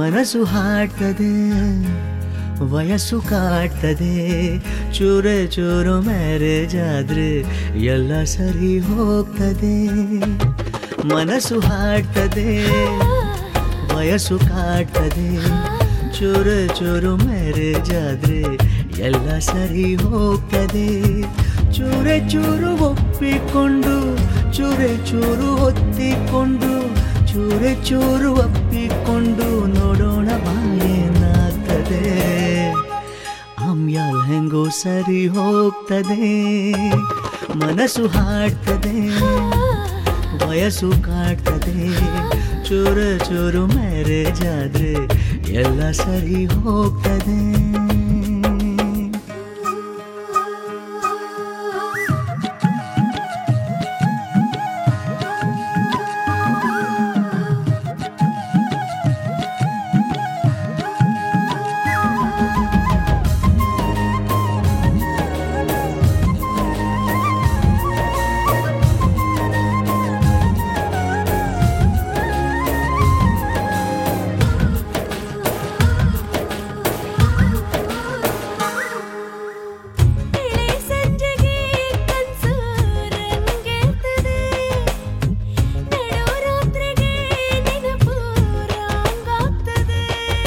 ಮನಸ್ಸು ಹಾಡ್ತದೆ ವಯಸ್ಸು ಕಾಡ್ತದೆ ಚೂರೆ ಚೂರು ಮ್ಯಾರೇಜ್ ಆದ್ರೆ ಎಲ್ಲ ಸರಿ ಹೋಗ್ತದೆ ಮನಸ್ಸು ಹಾಡ್ತದೆ ವಯಸ್ಸು ಕಾಡ್ತದೆ ಚೂರು ಚೂರು ಮ್ಯಾರೇಜ್ ಆದ್ರೆ ಎಲ್ಲ ಸರಿ ಹೋಗ್ತದೆ ಚೂರೆ ಚೂರು ಒಪ್ಪಿಕೊಂಡು ಚೂರೆ ಚೂರು ಒತ್ತಿಕೊಂಡು ಚೂರೆ ಚೂರು ಒಪ್ಪಿಕೊಂಡು ನೋಡೋಣ ಬಾಯೇನಾಗ್ತದೆ ಆಮ್ಯಾಲ್ ಹೆಂಗೋ ಸರಿ ಹೋಗ್ತದೆ ಮನಸ್ಸು ಹಾಡ್ತದೆ ವಯಸ್ಸು ಕಾಡ್ತದೆ ಚೂರು ಚೂರು ಮ್ಯಾರೇಜ್ ಆದ್ರೆ ಎಲ್ಲ ಸರಿ ಹೋಗ್ತದೆ ಇಳೆ ಸಂಜೆಗೆ ಕನ್ಸು ರಂಗೇರ್ತದೆ ನಡು ರಾತ್ರಿಗೆ ನೆನಪು ರಂಗಾಗ್ತದೆ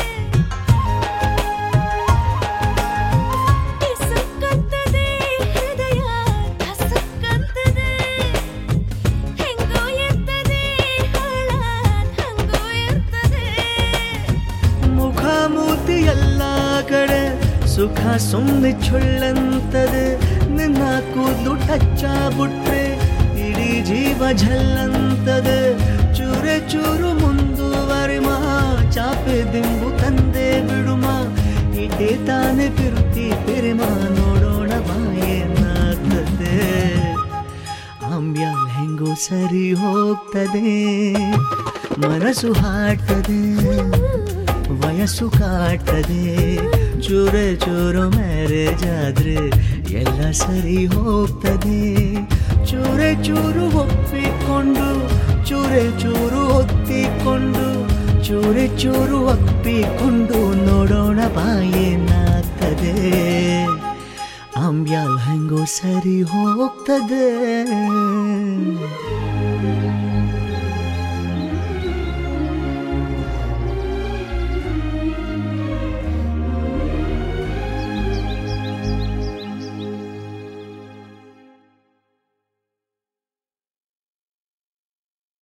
ಟಿಸುಕ್ಕಂತದೆ ಹೃದಯ ಧಸುಕ್ಕಂತದೆ ಹೆಂಗೋ ಇರ್ತದೆ ಹಾಳ ಹಂಗೋ ಇರ್ತದೆ ಮುಖ ಮೂತಿ ಎಲ್ಲ ಕಡೆ ಸುಖ ಸುಮ್ಮನೆ ಚುಳ್ಳಂತದೆ ನಿನ್ನ ಕೂದಲು ಟಚ್ಚ ಬಿಟ್ರೆ ಇಡೀ ಜೀವ ಝಲ್ಲಂತದೆ ಚೂರೆ ಚೂರು ಮುಂದುವರಿಮ ಚಾಪೆ ದಿಂಬು ತಂದೆ ಬಿಡುಮ ಇದೇ ತಾನೆ ಪಿರುತಿ ಪಿರಿಮ ನೋಡೋಣ ಬಾಯೇನಾಗ್ತದೆ ಆಮ್ಯಾಲ್ ಹೆಂಗೋ ಸರಿ ಹೋಗ್ತದೆ ಮನಸ್ಸು ಹಾಡ್ತದೆ ವಯಸ್ಸು ಕಾಡ್ತದೆ ಚೂರೆ ಚೂರು ಮ್ಯಾರೇಜ್ ಆದ್ರೆ ಎಲ್ಲ ಸರಿ ಹೋಗ್ತದೆ ಚೂರೆ ಚೂರು ಒಪ್ಪಿಕೊಂಡು ಚೂರೆ ಚೂರು ಒತ್ತಿಕೊಂಡು ಚೂರೆ ಚೂರು ಒಪ್ಪಿಕೊಂಡು ನೋಡೋಣ ಬಾಯೇನಾಗ್ತದೆ ಆಮ್ಯಾಲ್ ಹೆಂಗೋ ಸರಿ ಹೋಗ್ತದೆ